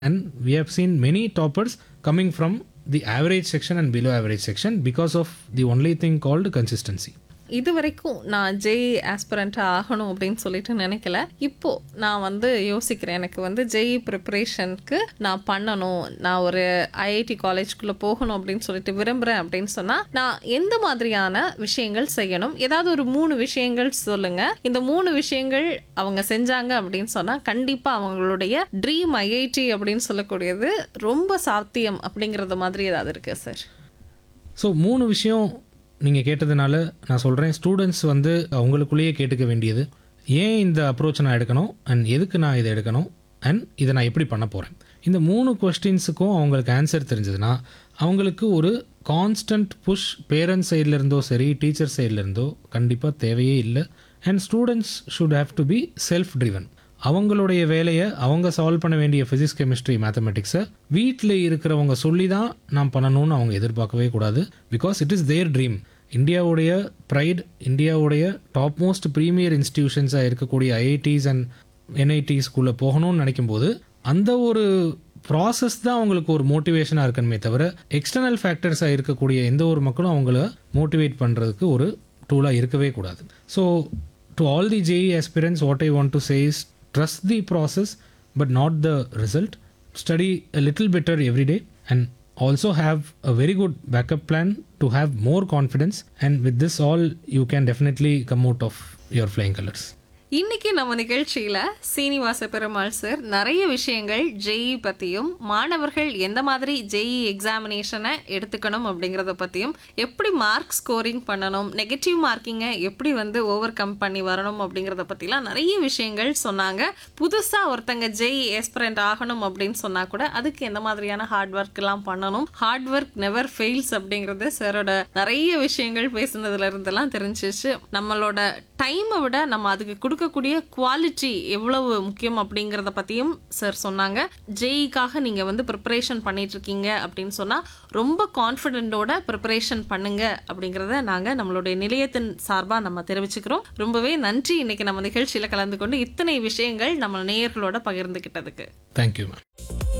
and we have seen many toppers coming from the average section and below average section because of the only thing called consistency இது வரைக்கும் நான் ஜெய் ஆஸ்பிரண்ட்டாக ஆகணும் அப்படின்னு சொல்லிட்டு நினைக்கல இப்போ நான் வந்து யோசிக்கிறேன் எனக்கு வந்து ஜெய் ப்ரிப்பரேஷனுக்கு நான் பண்ணணும் நான் ஒரு ஐஐடி காலேஜ்குள்ளே போகணும் அப்படின்னு சொல்லிட்டு விரும்புகிறேன் அப்படின்னு சொன்னால் நான் எந்த மாதிரியான விஷயங்கள் செய்யணும் ஏதாவது ஒரு மூணு விஷயங்கள் சொல்லுங்க இந்த மூணு விஷயங்கள் அவங்க செஞ்சாங்க அப்படின்னு சொன்னால் கண்டிப்பாக அவங்களுடைய ட்ரீம் ஐஐடி அப்படின்னு சொல்லக்கூடியது ரொம்ப சாத்தியம் அப்படிங்கிறது மாதிரி ஏதாவது இருக்கு சார் ஸோ மூணு விஷயம் நீங்கள் கேட்டதுனால நான் சொல்கிறேன் ஸ்டூடெண்ட்ஸ் வந்து அவங்களுக்குள்ளேயே கேட்டுக்க வேண்டியது ஏன் இந்த அப்ரோச் நான் எடுக்கணும் அண்ட் எதுக்கு நான் இதை எடுக்கணும் அண்ட் இதை நான் எப்படி பண்ண போகிறேன் இந்த மூணு கொஸ்டின்ஸுக்கும் அவங்களுக்கு ஆன்சர் தெரிஞ்சதுன்னா அவங்களுக்கு ஒரு கான்ஸ்டன்ட் புஷ் பேரண்ட்ஸ் சைட்லேருந்தோ சரி டீச்சர் சைட்லேருந்தோ கண்டிப்பாக தேவையே இல்லை and students should have to be self driven அவங்களுடைய வேலையை அவங்க சால்வ் பண்ண வேண்டிய ஃபிசிக்ஸ் கெமிஸ்ட்ரி மேத்தமெட்டிக்ஸை வீட்டில் இருக்கிறவங்க சொல்லி தான் நான் பண்ணணும்னு அவங்க எதிர்பார்க்கவே கூடாது because it is their dream இந்தியாவுடைய ப்ரைட் இந்தியாவுடைய டாப் மோஸ்ட் ப்ரீமியர் இன்ஸ்டிடியூஷன்ஸாக இருக்கக்கூடிய ஐஐடிஸ் அண்ட் என்ஐடிஸ்குள்ளே போகணும்னு நினைக்கும்போது அந்த ஒரு ப்ராசஸ் தான் அவங்களுக்கு ஒரு மோட்டிவேஷனாக இருக்கணுமே தவிர எக்ஸ்டர்னல் ஃபேக்டர்ஸாக இருக்கக்கூடிய எந்த ஒரு மக்களும் அவங்கள மோட்டிவேட் பண்ணுறதுக்கு ஒரு டூலாக இருக்கவே கூடாது so to all the JEE aspirants what I want to say is trust the process but not the result study a little better every day and also have a very good backup plan to have more confidence and with this all you can definitely come out of your flying colors இன்னைக்கு நம்ம நிகழ்ச்சியில Srinivasa Perumal sir நிறைய விஷயங்கள் JEE பத்தியும் மாணவர்கள் எந்த மாதிரி JEE எக்ஸாமினேஷனை எடுத்துக்கணும் அப்படிங்கறத பத்தியும் எப்படி மார்க் ஸ்கோரிங் பண்ணணும் நெகட்டிவ் மார்க்கிங்கை எப்படி வந்து ஓவர் கம் பண்ணி வரணும் அப்படிங்கறத பத்திலாம் நிறைய விஷயங்கள் சொன்னாங்க புதுசா ஒருத்தங்க ஜெஇ எஸ்பிரண்ட் ஆகணும் அப்படின்னு சொன்னா கூட அதுக்கு எந்த மாதிரியான ஹார்ட் ஒர்க் எல்லாம் பண்ணணும் ஹார்ட் ஒர்க் நெவர் ஃபெயில்ஸ் அப்படிங்கறது சாரோட நிறைய விஷயங்கள் பேசுனதுல இருந்தெல்லாம் தெரிஞ்சிச்சு நம்மளோட டைமை விட நம்ம அதுக்கு கொடுக்கக்கூடிய குவாலிட்டி எவ்வளவு முக்கியம் அப்படிங்கிறத பற்றியும் சார் சொன்னாங்க ஜேஇக்காக நீங்கள் வந்து ப்ரிப்பரேஷன் பண்ணிட்டு இருக்கீங்க அப்படின்னு சொன்னால் ரொம்ப கான்ஃபிடென்ட்டோட ப்ரிப்பரேஷன் பண்ணுங்க அப்படிங்கிறத நாங்கள் நம்மளுடைய நிலையத்தின் சார்பாக நம்ம தெரிவிச்சுக்கிறோம் ரொம்பவே நன்றி இன்னைக்கு நம்ம நிகழ்ச்சியில் கலந்து கொண்டு இத்தனை விஷயங்கள் நம்ம நேயர்களோட பகிர்ந்துக்கிட்டதுக்கு thank you ma'am